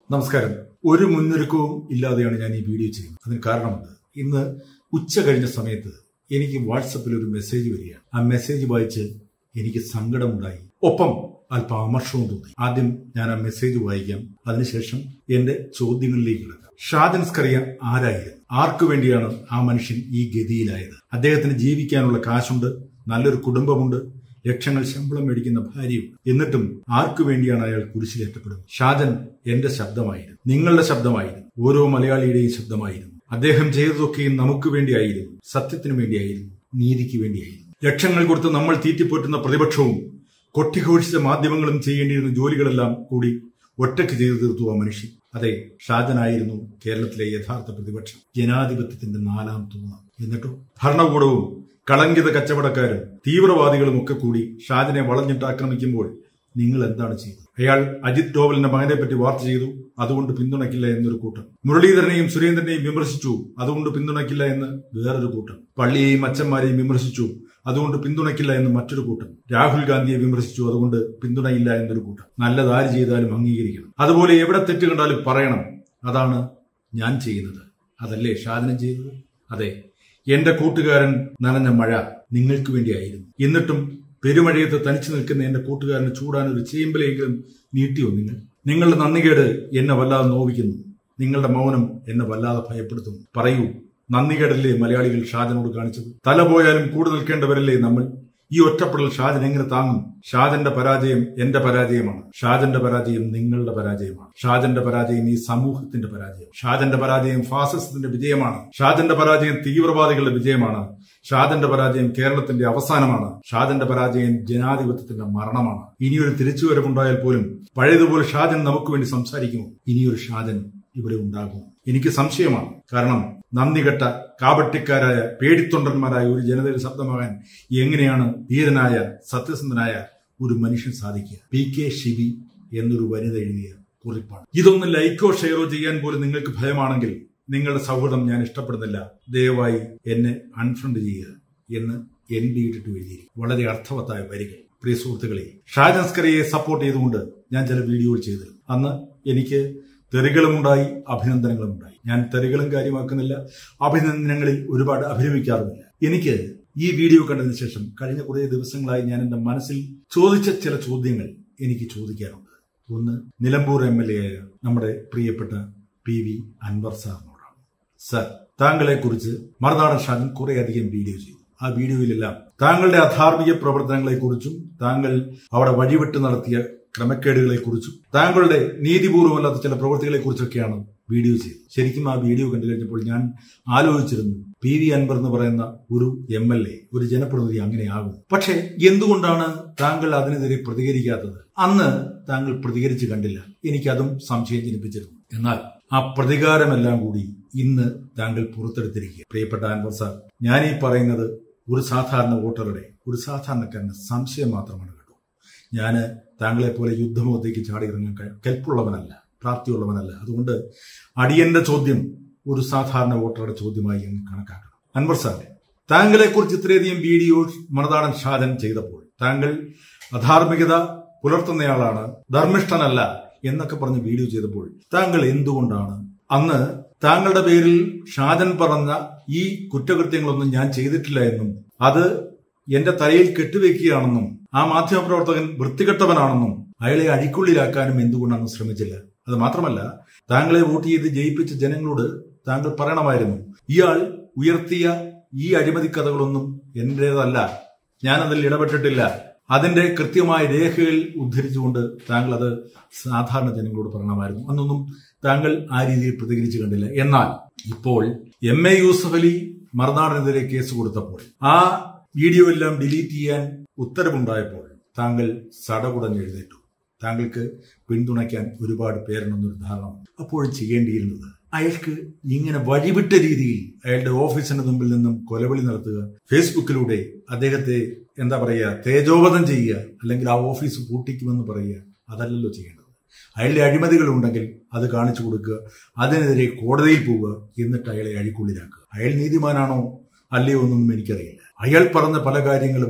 നമസ്കാരം ഒരു മുന്നൊരുക്കവും ഇല്ലാതെയാണ് ഞാൻ ഈ വീഡിയോ ചെയ്യുന്നത് അതിന് കാരണമുണ്ട് ഇന്ന് ഉച്ച കഴിഞ്ഞ സമയത്ത് എനിക്ക് വാട്സപ്പിൽ ഒരു മെസ്സേജ് വരികയാണ് ആ മെസ്സേജ് വായിച്ച് എനിക്ക് സങ്കടമുണ്ടായി ഒപ്പം അല്പം അമർഷവും തോന്നി ആദ്യം ഞാൻ ആ മെസ്സേജ് വായിക്കാം അതിനുശേഷം എന്റെ ചോദ്യങ്ങളിലേക്ക് കിടക്കാം ഷാജൻ സ്കറിയ ആരായിരുന്നു ആർക്കു വേണ്ടിയാണ് ആ മനുഷ്യൻ ഈ ഗതിയിലായത് അദ്ദേഹത്തിന് ജീവിക്കാനുള്ള കാശുണ്ട് നല്ലൊരു കുടുംബമുണ്ട് ലക്ഷങ്ങൾ ശമ്പളം മേടിക്കുന്ന ഭാര്യയും എന്നിട്ടും ആർക്കു വേണ്ടിയാണ് അയാൾ കുരിശിലേറ്റപ്പെടുന്നത് ഷാജൻ എന്റെ ശബ്ദമായിരുന്നു നിങ്ങളുടെ ശബ്ദമായിരുന്നു ഓരോ മലയാളിയുടെയും ശബ്ദമായിരുന്നു അദ്ദേഹം ചെയ്തതൊക്കെയും നമുക്ക് വേണ്ടിയായിരുന്നു സത്യത്തിനു വേണ്ടിയായിരുന്നു നീതിക്ക് വേണ്ടിയായിരുന്നു ലക്ഷങ്ങൾ കൊടുത്ത് നമ്മൾ തീറ്റിപ്പോറ്റുന്ന പ്രതിപക്ഷവും കൊട്ടിഘോഷിച്ച മാധ്യമങ്ങളും ചെയ്യേണ്ടിയിരുന്ന ജോലികളെല്ലാം കൂടി ഒറ്റയ്ക്ക് ചെയ്തു തീർത്തു ആ മനുഷ്യൻ അതെ ഷാജനായിരുന്നു കേരളത്തിലെ യഥാർത്ഥ പ്രതിപക്ഷം ജനാധിപത്യത്തിന്റെ നാലാം തൂണ് എന്നിട്ടോ ഭരണകൂടവും കളങ്കിത കച്ചവടക്കാരും തീവ്രവാദികളും ഒക്കെ കൂടി ഷാജിനെ വളഞ്ഞിട്ട് ആക്രമിക്കുമ്പോൾ നിങ്ങൾ എന്താണ് ചെയ്തത് അയാൾ അജിത് ഡോവലിന്റെ മകനെ പറ്റി വാർത്ത ചെയ്തു അതുകൊണ്ട് പിന്തുണയ്ക്കില്ല എന്നൊരു കൂട്ടം മുരളീധരനെയും സുരേന്ദ്രനെയും വിമർശിച്ചു അതുകൊണ്ട് പിന്തുണയ്ക്കില്ല എന്ന് വേറൊരു കൂട്ടം പള്ളിയെയും അച്ഛന്മാരെയും വിമർശിച്ചു അതുകൊണ്ട് പിന്തുണയ്ക്കില്ല എന്ന് മറ്റൊരു കൂട്ടം രാഹുൽ ഗാന്ധിയെ വിമർശിച്ചു അതുകൊണ്ട് പിന്തുണയില്ല എന്നൊരു കൂട്ടം നല്ലതാര് ചെയ്താലും അംഗീകരിക്കണം അതുപോലെ എവിടെ തെറ്റ് കണ്ടാലും പറയണം അതാണ് ഞാൻ ചെയ്യുന്നത് അതല്ലേ ഷാജനം ചെയ്തത് അതെ എന്റെ കൂട്ടുകാരൻ നനഞ്ഞ മഴ നിങ്ങൾക്ക് വേണ്ടിയായിരുന്നു എന്നിട്ടും പെരുമഴയത്ത് തനിച്ചു നിൽക്കുന്ന എന്റെ കൂട്ടുകാരന് ചൂടാൻ ഒരു ചേമ്പലെങ്കിലും നീട്ടിയോ നിങ്ങൾ നിങ്ങളുടെ നന്ദികേട് എന്നെ വല്ലാതെ നോവിക്കുന്നു നിങ്ങളുടെ മൗനം എന്നെ വല്ലാതെ ഭയപ്പെടുത്തുന്നു പറയൂ നന്ദികേടല്ലേ മലയാളികൾ ഷാജനോട് കാണിച്ചത് തല പോയാലും കൂടെ നിൽക്കേണ്ടവരല്ലേ നമ്മൾ ഈ ഒറ്റപ്പെടൽ ഷാജൻ എങ്ങനെ താങ്ങും ഷാജന്റെ പരാജയം എന്റെ പരാജയമാണ് ഷാജന്റെ പരാജയം നിങ്ങളുടെ പരാജയമാണ് ഷാജന്റെ പരാജയം ഈ സമൂഹത്തിന്റെ പരാജയം ഷാജന്റെ പരാജയം ഫാസിസത്തിന്റെ വിജയമാണ് ഷാജന്റെ പരാജയം തീവ്രവാദികളുടെ വിജയമാണ് ഷാജന്റെ പരാജയം കേരളത്തിന്റെ അവസാനമാണ് ഷാജന്റെ പരാജയം ജനാധിപത്യത്തിന്റെ മരണമാണ് ഇനിയൊരു തിരിച്ചുവരവുണ്ടായാൽ പോലും പഴയതുപോലെ ഷാജൻ നമുക്ക് വേണ്ടി സംസാരിക്കുമോ ഇനിയൊരു ഷാജൻ ഇവിടെ ഉണ്ടാകും എനിക്ക് സംശയമാണ് കാരണം നന്ദികെട്ട കാപട്ടിക്കാരായ പേടിത്തൊണ്ടന്മാരായ ഒരു ജനതയുടെ ശബ്ദമാകാൻ എങ്ങനെയാണ് ധീരനായ സത്യസന്ധനായ ഒരു മനുഷ്യൻ സാധിക്കുക പി കെ ഷിബി എന്നൊരു വനിത എഴുതിയ കുറിപ്പാണ് ഇതൊന്നും ലൈക്കോ ഷെയറോ ചെയ്യാൻ പോലും നിങ്ങൾക്ക് ഭയമാണെങ്കിൽ നിങ്ങളുടെ സൗഹൃദം ഞാൻ ഇഷ്ടപ്പെടുന്നില്ല ദയവായി എന്നെ അൺഫ്രണ്ട് ചെയ്യുക എന്ന് എൻ ഡി ഇട്ടിട്ട് എഴുതിയിരിക്കും വളരെ അർത്ഥവത്തായ വരികൾ പ്രിയ സുഹൃത്തുക്കളെ ഷാജൻസ്കറിയെ സപ്പോർട്ട് ചെയ്തുകൊണ്ട് ഞാൻ ചില വീഡിയോകൾ ചെയ്തിരുന്നു അന്ന് എനിക്ക് തെറികളുമുണ്ടായി അഭിനന്ദനങ്ങളുമുണ്ടായി ഞാൻ തെറികളും കാര്യമാക്കുന്നില്ല അഭിനന്ദനങ്ങളിൽ ഒരുപാട് അഭിനമിക്കാറുമില്ല എനിക്ക് ഈ വീഡിയോ കണ്ടതിന് ശേഷം കഴിഞ്ഞ കുറേ ദിവസങ്ങളായി ഞാൻ എന്റെ മനസ്സിൽ ചോദിച്ച ചില ചോദ്യങ്ങൾ എനിക്ക് ചോദിക്കാറുണ്ട് ഒന്ന് നിലമ്പൂർ എം എൽ എ ആയ നമ്മുടെ പ്രിയപ്പെട്ട പി വി അൻവർ സാറിനോടാണ് സർ താങ്കളെ കുറിച്ച് മറുനാടൻ ഷാജൻ കുറേയധികം വീഡിയോ ചെയ്തു ആ വീഡിയോയിലെല്ലാം താങ്കളുടെ അധാർമിക പ്രവർത്തനങ്ങളെക്കുറിച്ചും താങ്കൾ അവിടെ വഴിവിട്ട് നടത്തിയ ക്രമക്കേടുകളെക്കുറിച്ചും താങ്കളുടെ നീതിപൂർവമല്ലാത്ത ചില പ്രവൃത്തികളെക്കുറിച്ചൊക്കെയാണ് വീഡിയോ ചെയ്തത് ശരിക്കും ആ വീഡിയോ കണ്ടു കഴിഞ്ഞപ്പോൾ ഞാൻ ആലോചിച്ചിരുന്നു പി വി അൻവർ എന്ന് പറയുന്ന ഒരു എം എൽ എ ഒരു ജനപ്രതിനിധി അങ്ങനെയാകും പക്ഷെ എന്തുകൊണ്ടാണ് താങ്കൾ അതിനെതിരെ പ്രതികരിക്കാത്തത് അന്ന് താങ്കൾ പ്രതികരിച്ചു കണ്ടില്ല എനിക്കതും സംശയം ജനിപ്പിച്ചിരുന്നു എന്നാൽ ആ പ്രതികാരമെല്ലാം കൂടി ഇന്ന് താങ്കൾ പുറത്തെടുത്തിരിക്കുക പ്രിയപ്പെട്ട അൻവർ സാർ ഞാൻ ഈ പറയുന്നത് ഒരു സാധാരണ വോട്ടറുടെ ഒരു സാധാരണക്കാരന് സംശയം മാത്രമാണ് കേട്ടോ ഞാൻ താങ്കളെ പോലെ യുദ്ധമുഖത്തേക്ക് ചാടി ഇറങ്ങാൻ കെൽപ്പുള്ളവനല്ല പ്രാപ്തിയുള്ളവനല്ല അതുകൊണ്ട് അടിയന്റെ ചോദ്യം ഒരു സാധാരണ വോട്ടറുടെ ചോദ്യമായി അങ്ങ് കണക്കാക്കണം അൻവർ സാറെ താങ്കളെ കുറിച്ച് ഇത്രയധികം വീഡിയോ മണതാടൻ ഷാജൻ ചെയ്തപ്പോൾ താങ്കൾ അധാർമികത പുലർത്തുന്നയാളാണ് ധർമ്മിഷ്ഠനല്ല എന്നൊക്കെ പറഞ്ഞ് വീഡിയോ ചെയ്തപ്പോൾ താങ്കൾ എന്തുകൊണ്ടാണ് അന്ന് താങ്കളുടെ പേരിൽ ഷാജൻ പറഞ്ഞ ഈ കുറ്റകൃത്യങ്ങളൊന്നും ഞാൻ ചെയ്തിട്ടില്ല എന്നും അത് എന്റെ തലയിൽ കെട്ടുവെക്കുകയാണെന്നും ആ മാധ്യമപ്രവർത്തകൻ വൃത്തികെട്ടവനാണെന്നും അയാളെ അഴിക്കുള്ളിലാക്കാനും എന്തുകൊണ്ടാണ് ശ്രമിച്ചില്ല അത് മാത്രമല്ല താങ്കളെ വോട്ട് ചെയ്ത് ജയിപ്പിച്ച ജനങ്ങളോട് താങ്കൾ പറയണമായിരുന്നു ഇയാൾ ഉയർത്തിയ ഈ അഴിമതി കഥകളൊന്നും എന്റേതല്ല ഞാനതിൽ ഇടപെട്ടിട്ടില്ല അതിന്റെ കൃത്യമായ രേഖകൾ ഉദ്ധരിച്ചുകൊണ്ട് താങ്കൾ അത് സാധാരണ ജനങ്ങളോട് പറയണമായിരുന്നു അന്നൊന്നും താങ്കൾ ആ രീതിയിൽ പ്രതികരിച്ചു കണ്ടില്ല എന്നാൽ ഇപ്പോൾ എം എ യൂസഫ് അലി മറുനാടിനെതിരെ കേസ് കൊടുത്തപ്പോൾ ആ വീഡിയോ എല്ലാം ഡിലീറ്റ് ചെയ്യാൻ ഉത്തരവുണ്ടായപ്പോൾ താങ്കൾ സടകുടഞ്ഞ് എഴുന്നേറ്റു താങ്കൾക്ക് പിന്തുണയ്ക്കാൻ ഒരുപാട് പേരുണ്ടെന്നൊരു ധാരണ അപ്പോഴും ചെയ്യേണ്ടിയിരുന്നത് അയാൾക്ക് ഇങ്ങനെ വഴിവിട്ട രീതിയിൽ അയാളുടെ ഓഫീസിന് മുമ്പിൽ നിന്നും കൊലവിളി നടത്തുക ഫേസ്ബുക്കിലൂടെ അദ്ദേഹത്തെ എന്താ പറയുക തേജോവധം ചെയ്യുക അല്ലെങ്കിൽ ആ ഓഫീസ് പൂട്ടിക്കുമെന്ന് പറയുക അതല്ലല്ലോ ചെയ്യേണ്ടത് അയാളുടെ അഴിമതികൾ ഉണ്ടെങ്കിൽ അത് കാണിച്ചു കൊടുക്കുക അതിനെതിരെ കോടതിയിൽ പോവുക എന്നിട്ട് അയാളെ അഴിക്കുള്ളിലാക്കുക അയാൾ നീതിമാനാണോ അല്ലയോ എന്നൊന്നും എനിക്കറിയില്ല അയാൾ പറഞ്ഞ പല കാര്യങ്ങളും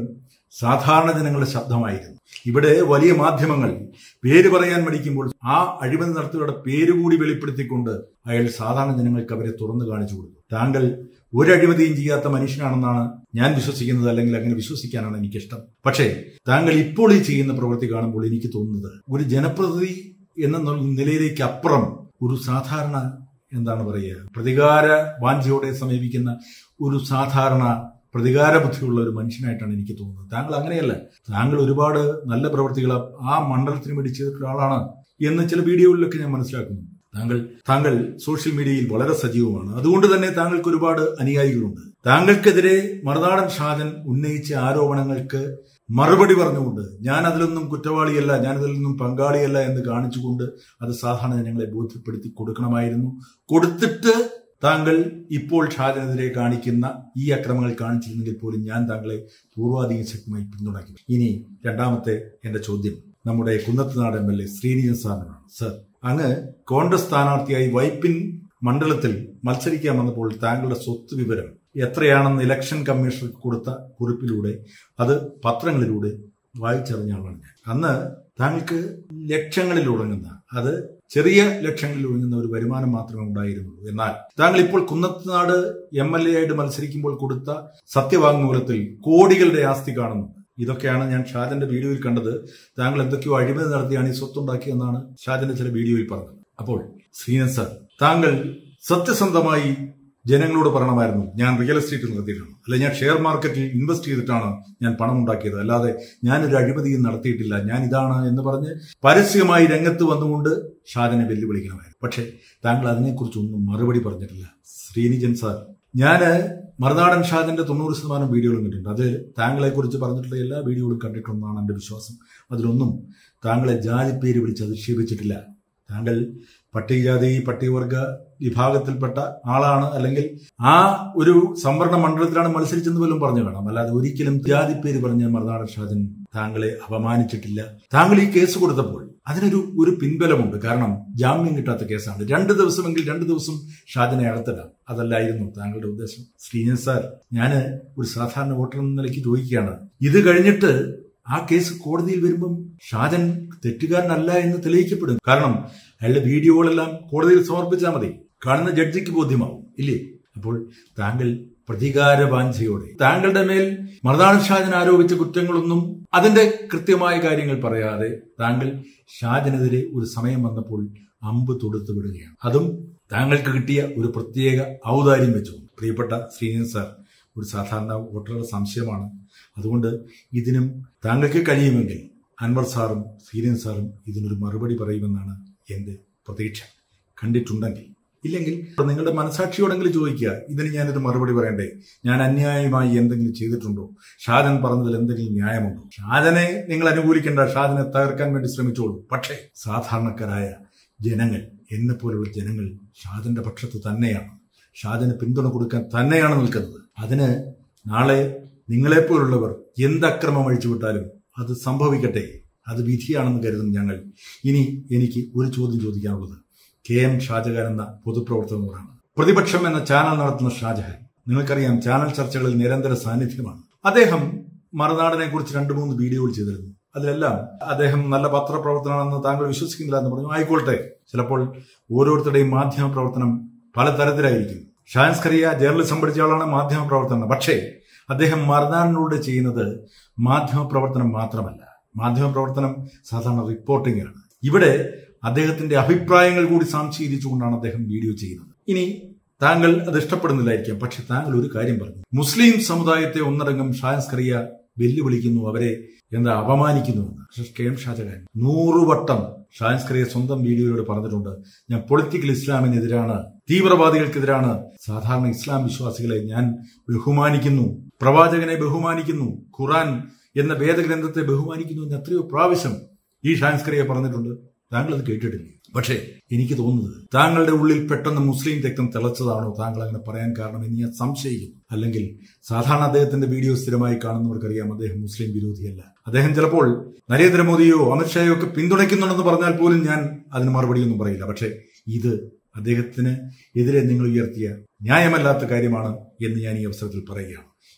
സാധാരണ ജനങ്ങളുടെ ശബ്ദമായിരുന്നു ഇവിടെ വലിയ മാധ്യമങ്ങൾ പേര് പറയാൻ മടിക്കുമ്പോൾ ആ അഴിമതി നടത്തിയവരുടെ പേര് കൂടി വെളിപ്പെടുത്തിക്കൊണ്ട് അയാൾ സാധാരണ ജനങ്ങൾക്ക് അവരെ തുറന്നു കാണിച്ചു കൊടുത്തു താങ്കൾ ഒരു അഴിമതിയും ചെയ്യാത്ത മനുഷ്യനാണെന്നാണ് ഞാൻ വിശ്വസിക്കുന്നത് അല്ലെങ്കിൽ അങ്ങനെ വിശ്വസിക്കാനാണ് എനിക്കിഷ്ടം പക്ഷേ താങ്കൾ ഇപ്പോൾ ഈ ചെയ്യുന്ന പ്രവൃത്തി കാണുമ്പോൾ എനിക്ക് തോന്നുന്നത് ഒരു ജനപ്രതിനിധി എന്ന നിലയിലേക്ക് അപ്പുറം ഒരു സാധാരണ എന്താണ് പറയുക പ്രതികാര വാഞ്ചയോടെ സമീപിക്കുന്ന ഒരു സാധാരണ പ്രതികാര ബുദ്ധിയുള്ള ഒരു മനുഷ്യനായിട്ടാണ് എനിക്ക് തോന്നുന്നത് താങ്കൾ അങ്ങനെയല്ല താങ്കൾ ഒരുപാട് നല്ല പ്രവൃത്തികൾ ആ മണ്ഡലത്തിന് വേണ്ടി ചെയ്തിട്ടുള്ള ആളാണ് എന്ന് ചില വീഡിയോകളിലൊക്കെ ഞാൻ മനസ്സിലാക്കുന്നു താങ്കൾ താങ്കൾ സോഷ്യൽ മീഡിയയിൽ വളരെ സജീവമാണ് അതുകൊണ്ട് തന്നെ താങ്കൾക്ക് ഒരുപാട് അനുയായികളുണ്ട് താങ്കൾക്കെതിരെ മറുനാടൻ ഷാജൻ ഉന്നയിച്ച ആരോപണങ്ങൾക്ക് മറുപടി പറഞ്ഞുകൊണ്ട് ഞാൻ അതിലൊന്നും കുറ്റവാളിയല്ല ഞാൻ അതിലൊന്നും പങ്കാളിയല്ല എന്ന് കാണിച്ചുകൊണ്ട് അത് സാധാരണ ജനങ്ങളെ ബോധ്യപ്പെടുത്തി കൊടുക്കണമായിരുന്നു കൊടുത്തിട്ട് താങ്കൾ ഇപ്പോൾ ഷാജനെതിരെ കാണിക്കുന്ന ഈ അക്രമങ്ങൾ കാണിച്ചിരുന്നെങ്കിൽ പോലും ഞാൻ താങ്കളെ പൂർവാധികം ശക്തമായി പിന്തുണയ്ക്കും ഇനി രണ്ടാമത്തെ എന്റെ ചോദ്യം നമ്മുടെ Kunnathunad M L A Sreenijan സാറിനാണ് സർ അങ്ങ് കോൺഗ്രസ് സ്ഥാനാർത്ഥിയായി വൈപ്പിൻ മണ്ഡലത്തിൽ മത്സരിക്കാൻ വന്നപ്പോൾ താങ്കളുടെ സ്വത്ത് വിവരം എത്രയാണെന്ന് ഇലക്ഷൻ കമ്മീഷണർക്ക് കൊടുത്ത കുറിപ്പിലൂടെ അത് പത്രങ്ങളിലൂടെ വായിച്ചറിഞ്ഞ ആളാണ് ഞാൻ അന്ന് താങ്കൾക്ക് ലക്ഷങ്ങളിൽ ഉറങ്ങുന്ന അത് ചെറിയ ലക്ഷങ്ങളിൽ ഒഴുങ്ങുന്ന ഒരു വരുമാനം മാത്രമേ ഉണ്ടായിരുന്നുള്ളൂ എന്നാൽ താങ്കൾ ഇപ്പോൾ കുന്നത്തുനാട് എം എൽ എ ആയിട്ട് മത്സരിക്കുമ്പോൾ കൊടുത്ത സത്യവാങ്മൂലത്തിൽ കോടികളുടെ ആസ്തി കാണുന്നു ഇതൊക്കെയാണ് ഞാൻ ഷാജന്റെ വീഡിയോയിൽ കണ്ടത് താങ്കൾ എന്തൊക്കെയോ അഴിമതി നടത്തിയാണ് ഈ സ്വത്തുണ്ടാക്കിയെന്നാണ് ഷാജന്റെ ചില വീഡിയോയിൽ പറഞ്ഞത് അപ്പോൾ ശ്രീനൻ സാർ താങ്കൾ സത്യസന്ധമായി ജനങ്ങളോട് പറയണമായിരുന്നു ഞാൻ റിയൽ എസ്റ്റേറ്റ് നടത്തിയിട്ടാണ് അല്ലെ ഞാൻ ഷെയർ മാർക്കറ്റിൽ ഇൻവെസ്റ്റ് ചെയ്തിട്ടാണ് ഞാൻ പണം ഉണ്ടാക്കിയത് അല്ലാതെ ഞാനൊരു അഴിമതിയും നടത്തിയിട്ടില്ല ഞാൻ ഇതാണ് എന്ന് പറഞ്ഞ് പരസ്യമായി രംഗത്ത് വന്നുകൊണ്ട് ഷാജനെ വെല്ലുവിളിക്കണമായിരുന്നു പക്ഷേ താങ്കൾ അതിനെക്കുറിച്ചൊന്നും മറുപടി പറഞ്ഞിട്ടില്ല ശ്രീനിജൻ സാർ ഞാന് മറുനാടൻ ഷാജന്റെ തൊണ്ണൂറ് ശതമാനം വീഡിയോകളും കണ്ടിട്ടുണ്ട് അത് താങ്കളെ കുറിച്ച് പറഞ്ഞിട്ടുള്ള എല്ലാ വീഡിയോകളും കണ്ടിട്ടുണ്ടെന്നാണ് എന്റെ വിശ്വാസം അതിലൊന്നും താങ്കളെ ജാതി പേര് വിളിച്ച് അധിക്ഷേപിച്ചിട്ടില്ല താങ്കൾ പട്ടികജാതി പട്ടികവർഗ വിഭാഗത്തിൽപ്പെട്ട ആളാണ് അല്ലെങ്കിൽ ആ ഒരു സംവരണ മണ്ഡലത്തിലാണ് മത്സരിച്ചെന്ന് പോലും പറഞ്ഞു കാണാം അല്ലാതെ ഒരിക്കലും ജാതി പേര് പറഞ്ഞ മറുനാടൻ ഷാജൻ താങ്കളെ അപമാനിച്ചിട്ടില്ല താങ്കൾ ഈ കേസ് കൊടുത്തപ്പോൾ അതിനൊരു ഒരു പിൻബലമുണ്ട് കാരണം ജാമ്യം കിട്ടാത്ത കേസാണ് രണ്ട് ദിവസമെങ്കിൽ രണ്ട് ദിവസം ഷാജനെ അകത്തിടാം അതല്ലായിരുന്നു താങ്കളുടെ ഉദ്ദേശം ശ്രീനൻ സാർ ഞാൻ ഒരു സാധാരണ വോട്ടർ എന്ന നിലയ്ക്ക് ചോദിക്കുകയാണ് ഇത് കഴിഞ്ഞിട്ട് ആ കേസ് കോടതിയിൽ വരുമ്പം ഷാജൻ തെറ്റുകാരനല്ല എന്ന് തെളിയിക്കപ്പെടും കാരണം അയാളുടെ വീഡിയോകളെല്ലാം കോടതിയിൽ സമർപ്പിച്ചാൽ മതി കാണുന്ന ജഡ്ജിക്ക് ബോധ്യമാവും ഇല്ലേ അപ്പോൾ താങ്കൾ പ്രതികാര വാഞ്ചയോടെ താങ്കളുടെ മേൽ മറുനാട് ഷാജൻ ആരോപിച്ച കുറ്റങ്ങളൊന്നും അതിന്റെ കൃത്യമായ കാര്യങ്ങൾ പറയാതെ താങ്കൾ ഷാജനെതിരെ ഒരു സമയം വന്നപ്പോൾ അമ്പ് തൊടുത്തു വിടുകയാണ് അതും താങ്കൾക്ക് കിട്ടിയ ഒരു പ്രത്യേക ഔദാര്യം വെച്ചു പ്രിയപ്പെട്ട ശ്രീനൻ സാർ ഒരു സാധാരണ വോട്ടറുടെ സംശയമാണ് അതുകൊണ്ട് ഇതിനും താങ്കൾക്ക് കഴിയുമെങ്കിൽ അൻവർ സാറും സീരിയൻ സാറും ഇതിനൊരു മറുപടി പറയുമെന്നാണ് എന്റെ പ്രതീക്ഷ കണ്ടിട്ടുണ്ടെങ്കിൽ ഇല്ലെങ്കിൽ നിങ്ങളുടെ മനസാക്ഷിയോടെങ്കിലും ചോദിക്കുക ഇതിന് ഞാനൊരു മറുപടി പറയണ്ടേ ഞാൻ അന്യായമായി എന്തെങ്കിലും ചെയ്തിട്ടുണ്ടോ ഷാജൻ പറഞ്ഞതിൽ എന്തെങ്കിലും ന്യായമുണ്ടോ ഷാജനെ നിങ്ങൾ അനുകൂലിക്കേണ്ട ഷാജനെ തകർക്കാൻ വേണ്ടി ശ്രമിച്ചോളൂ പക്ഷേ സാധാരണക്കാരായ ജനങ്ങൾ എന്നെ പോലുള്ള ജനങ്ങൾ ഷാജന്റെ പക്ഷത്ത് തന്നെയാണ് ഷാജന് പിന്തുണ കൊടുക്കാൻ തന്നെയാണ് നിൽക്കുന്നത് അതിന് നാളെ നിങ്ങളെപ്പോലുള്ളവർ എന്ത് അക്രമം അഴിച്ചുവിട്ടാലും അത് സംഭവിക്കട്ടെ അത് വിധിയാണെന്ന് കരുതും ഞങ്ങൾ ഇനി എനിക്ക് ഒരു ചോദ്യം ചോദിക്കാനുള്ളത് കെ എം ഷാജഹാൻ എന്ന പൊതുപ്രവർത്തകനോടാണ് പ്രതിപക്ഷം എന്ന ചാനൽ നടത്തുന്ന ഷാജഹാൻ നിങ്ങൾക്കറിയാം ചാനൽ ചർച്ചകളിൽ നിരന്തര സാന്നിധ്യമാണ് അദ്ദേഹം മറുനാടിനെ കുറിച്ച് രണ്ടു മൂന്ന് വീഡിയോകൾ ചെയ്തിരുന്നു അതിലെല്ലാം അദ്ദേഹം നല്ല പത്രപ്രവർത്തനമാണെന്ന് താങ്കൾ വിശ്വസിക്കുന്നില്ല എന്ന് പറഞ്ഞു ആയിക്കോട്ടെ ചിലപ്പോൾ ഓരോരുത്തരുടെയും മാധ്യമ പ്രവർത്തനം പലതരത്തിലായിരിക്കും ഷാൻസ് കറിയ ജേർണലിസം പഠിച്ച ആളാണ് മാധ്യമ പ്രവർത്തനം പക്ഷേ അദ്ദേഹം മറുനാടിനോട് ചെയ്യുന്നത് മാധ്യമ പ്രവർത്തനം മാത്രമല്ല മാധ്യമ പ്രവർത്തനം സാധാരണ റിപ്പോർട്ടിംഗ് ആണ് ഇവിടെ അദ്ദേഹത്തിന്റെ അഭിപ്രായങ്ങൾ കൂടി സംശീലിച്ചുകൊണ്ടാണ് അദ്ദേഹം വീഡിയോ ചെയ്യുന്നത് ഇനി താങ്കൾ അത് ഇഷ്ടപ്പെടുന്നില്ലായിരിക്കാം പക്ഷെ താങ്കൾ ഒരു കാര്യം പറഞ്ഞു മുസ്ലിം സമുദായത്തെ ഒന്നടങ്കം ഷാൻസ് കറിയ വെല്ലുവിളിക്കുന്നു അവരെ എന്താ അപമാനിക്കുന്നുവെന്ന് കെ എം ഷാജഹാൻ നൂറുവട്ടം ഷാൻസ് കറിയ സ്വന്തം വീഡിയോയിലൂടെ പറഞ്ഞിട്ടുണ്ട് ഞാൻ പൊളിറ്റിക്കൽ ഇസ്ലാമിനെതിരാണ് തീവ്രവാദികൾക്കെതിരാണ് സാധാരണ ഇസ്ലാം വിശ്വാസികളെ ഞാൻ ബഹുമാനിക്കുന്നു പ്രവാചകനെ ബഹുമാനിക്കുന്നു ഖുറാൻ എന്ന വേദഗ്രന്ഥത്തെ ബഹുമാനിക്കുന്നു എന്ന് എത്രയോ പ്രാവശ്യം ഈ ഷാൻസ് കറിയ പറഞ്ഞിട്ടുണ്ട് താങ്കൾ അത് കേട്ടിട്ടില്ല പക്ഷേ എനിക്ക് തോന്നുന്നത് താങ്കളുടെ ഉള്ളിൽ പെട്ടെന്ന് മുസ്ലിം രക്തം തിളച്ചതാണോ താങ്കൾ അങ്ങനെ പറയാൻ കാരണം എന്ന് ഞാൻ സംശയിക്കുന്നു അല്ലെങ്കിൽ സാധാരണ അദ്ദേഹത്തിന്റെ വീഡിയോ സ്ഥിരമായി കാണുന്നവർക്കറിയാം അദ്ദേഹം മുസ്ലിം വിരോധിയല്ല അദ്ദേഹം ചിലപ്പോൾ നരേന്ദ്രമോദിയോ അമിത്ഷായോ ഒക്കെ പിന്തുണയ്ക്കുന്നുണ്ടെന്ന് പറഞ്ഞാൽ പോലും ഞാൻ അതിന് മറുപടിയൊന്നും പറയില്ല പക്ഷേ ഇത് അദ്ദേഹത്തിന് എതിരെ നിങ്ങൾ ഉയർത്തിയ ന്യായമല്ലാത്ത കാര്യമാണ് എന്ന് ഞാൻ ഈ അവസരത്തിൽ പറയുകയാണ്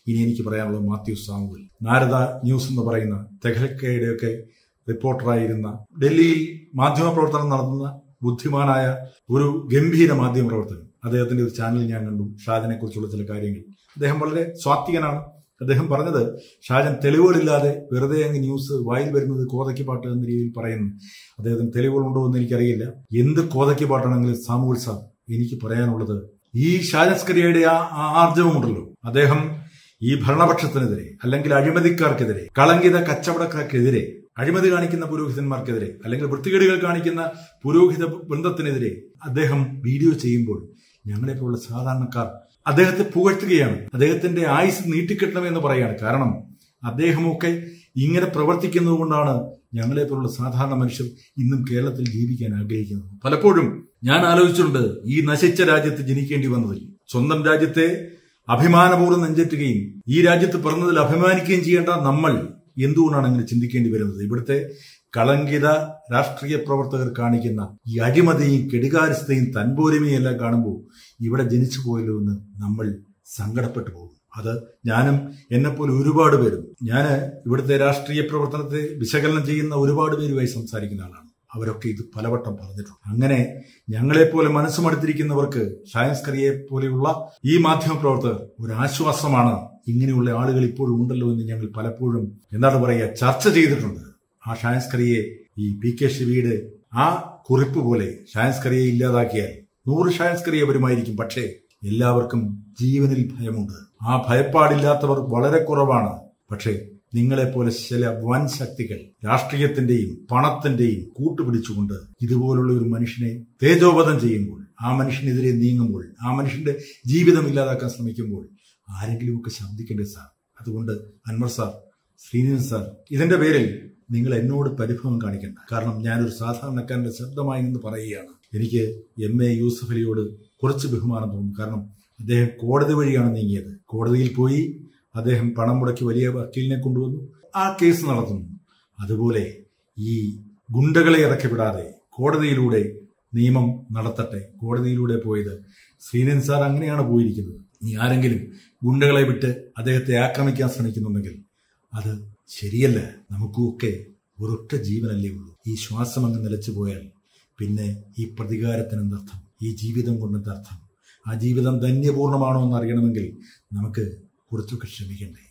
ഇനി എനിക്ക് പറയാനുള്ളത് മാത്യു സാമുവൽ നാരദ ന്യൂസ് എന്ന് പറയുന്ന തെഹൽക്കയുടെയൊക്കെ റിപ്പോർട്ടറായിരുന്ന ഡൽഹിയിൽ മാധ്യമപ്രവർത്തനം നടത്തുന്ന ബുദ്ധിമാനായ ഒരു ഗംഭീര മാധ്യമപ്രവർത്തകൻ അദ്ദേഹത്തിന്റെ ഒരു ചാനൽ ഞാൻ കണ്ടു ഷാജനെ കുറിച്ചുള്ള ചില കാര്യങ്ങൾ അദ്ദേഹം വളരെ സ്വാത്വികനാണ് അദ്ദേഹം പറഞ്ഞത് ഷാജൻ തെളിവുകളില്ലാതെ വെറുതെ അങ്ങ് ന്യൂസ് വായിൽ വരുന്നത് കോതയ്ക്ക് പാട്ട് എന്ന രീതിയിൽ പറയുന്നു അദ്ദേഹത്തിന് തെളിവുകളുണ്ടോ എന്ന് എനിക്കറിയില്ല എന്ത് കോതയ്ക്ക് പാട്ടാണെങ്കിലും സാമൂൽ സാർ എനിക്ക് പറയാനുള്ളത് ഈ ഷാജസ്കരിയുടെ ആ ആ ആർജവമുണ്ടല്ലോ അദ്ദേഹം ഈ ഭരണപക്ഷത്തിനെതിരെ അല്ലെങ്കിൽ അഴിമതിക്കാർക്കെതിരെ കളങ്കിത കച്ചവടക്കാർക്കെതിരെ അഴിമതി കാണിക്കുന്ന പുരോഹിതന്മാർക്കെതിരെ അല്ലെങ്കിൽ വൃത്തികേടുകൾ കാണിക്കുന്ന പുരോഹിത വൃന്ദത്തിനെതിരെ അദ്ദേഹം വീഡിയോ ചെയ്യുമ്പോൾ ഞങ്ങളെപ്പോലുള്ള സാധാരണക്കാർ അദ്ദേഹത്തെ പുകഴ്ത്തുകയാണ് അദ്ദേഹത്തിന്റെ ആയുസ് നീട്ടിക്കിട്ടണമെന്ന് പറയാണ് കാരണം അദ്ദേഹമൊക്കെ ഇങ്ങനെ പ്രവർത്തിക്കുന്നത് കൊണ്ടാണ് ഞങ്ങളെപ്പോലുള്ള സാധാരണ മനുഷ്യർ ഇന്നും കേരളത്തിൽ ജീവിക്കാൻ ആഗ്രഹിക്കുന്നത് പലപ്പോഴും ഞാൻ ആലോചിച്ചിട്ടുണ്ട് ഈ നശിച്ച രാജ്യത്ത് ജനിക്കേണ്ടി വന്നതിൽ സ്വന്തം രാജ്യത്തെ അഭിമാനപൂർവ്വം നെഞ്ചേറ്റുകയും ഈ രാജ്യത്ത് പിറന്നതിൽ അഭിമാനിക്കുകയും ചെയ്യേണ്ട നമ്മൾ എന്തുകൊണ്ടാണ് അങ്ങനെ ചിന്തിക്കേണ്ടി വരുന്നത് ഇവിടുത്തെ കളങ്കിത രാഷ്ട്രീയ പ്രവർത്തകർ കാണിക്കുന്ന ഈ അഴിമതിയും കെടുകാര്യസ്ഥയും തൻപോരിമയും എല്ലാം കാണുമ്പോൾ ഇവിടെ ജനിച്ചു പോയല്ലോ എന്ന് നമ്മൾ സങ്കടപ്പെട്ടു പോകും അത് ഞാനും എന്നെപ്പോലെ ഒരുപാട് പേരും ഞാൻ ഇവിടുത്തെ രാഷ്ട്രീയ പ്രവർത്തനത്തെ വിശകലനം ചെയ്യുന്ന ഒരുപാട് പേരുമായി സംസാരിക്കുന്ന ആളാണ് അവരൊക്കെ ഇത് പലവട്ടം പറഞ്ഞിട്ടുണ്ട് അങ്ങനെ ഞങ്ങളെപ്പോലെ മനസ്സുമടുത്തിരിക്കുന്നവർക്ക് ഷയൻസ് കറിയെ പോലെയുള്ള ഈ മാധ്യമ പ്രവർത്തകർ ഒരു ആശ്വാസമാണ് ഇങ്ങനെയുള്ള ആളുകൾ ഇപ്പോഴും ഉണ്ടല്ലോ എന്ന് ഞങ്ങൾ പലപ്പോഴും എന്താണ് പറയുക ചർച്ച ചെയ്തിട്ടുണ്ട് ആ ഷയൻസ് കറിയെ ഈ പി കെ ഷിവിയുടെ ആ കുറിപ്പ് പോലെ ഷയൻസ് കറിയെ ഇല്ലാതാക്കിയാൽ നൂറ് ഷയൻസ് കറിയെ വരുമായിരിക്കും പക്ഷേ എല്ലാവർക്കും ജീവനിൽ ഭയമുണ്ട് ആ ഭയപ്പാടില്ലാത്തവർ വളരെ കുറവാണ് പക്ഷേ നിങ്ങളെപ്പോലെ ചില വൻ ശക്തികൾ രാഷ്ട്രീയത്തിന്റെയും പണത്തിന്റെയും കൂട്ടുപിടിച്ചുകൊണ്ട് ഇതുപോലുള്ള ഒരു മനുഷ്യനെ തേജോവധം ചെയ്യുമ്പോൾ ആ മനുഷ്യനെതിരെ നീങ്ങുമ്പോൾ ആ മനുഷ്യന്റെ ജീവിതം ഇല്ലാതാക്കാൻ ശ്രമിക്കുമ്പോൾ ആരെങ്കിലുമൊക്കെ ശബ്ദിക്കേണ്ടത് സാർ അതുകൊണ്ട് അൻവർ സാർ ശ്രീനിധൻ സാർ ഇതിന്റെ പേരിൽ നിങ്ങൾ എന്നോട് പരിഭവം കാണിക്കണ്ട കാരണം ഞാനൊരു സാധാരണക്കാരന്റെ ശബ്ദമായി നിന്ന് പറയുകയാണ് എനിക്ക് എം എ യൂസഫ് അലിയോട് കുറച്ച് ബഹുമാനം തോന്നുന്നു കാരണം അദ്ദേഹം കോടതി വഴിയാണ് നീങ്ങിയത് കോടതിയിൽ പോയി അദ്ദേഹം പണം മുടക്കി വലിയ വക്കീലിനെ കൊണ്ടുവന്നു ആ കേസ് നടത്തുന്നു അതുപോലെ ഈ ഗുണ്ടകളെ ഇറക്കി വിടാതെ കോടതിയിലൂടെ നിയമം നടത്തട്ടെ കോടതിയിലൂടെ പോയത് ശ്രീനൻ സാർ അങ്ങനെയാണ് പോയിരിക്കുന്നത് ഇനി ആരെങ്കിലും ഗുണ്ടകളെ വിട്ട് അദ്ദേഹത്തെ ആക്രമിക്കാൻ ശ്രമിക്കുന്നുണ്ടെങ്കിൽ അത് ശരിയല്ല നമുക്കുമൊക്കെ ഒരൊറ്റ ജീവനല്ലേ ഉള്ളൂ ഈ ശ്വാസം അങ്ങ് നിലച്ചു പോയാൽ പിന്നെ ഈ പ്രതികാരത്തിന് എന്തർത്ഥം ഈ ജീവിതം കൊണ്ട് എന്തർത്ഥം ആ ജീവിതം ധന്യപൂർണ്ണമാണോ എന്ന് അറിയണമെങ്കിൽ നമുക്ക് കുറച്ചൊക്കെ ക്ഷമിക്കണ്ടേ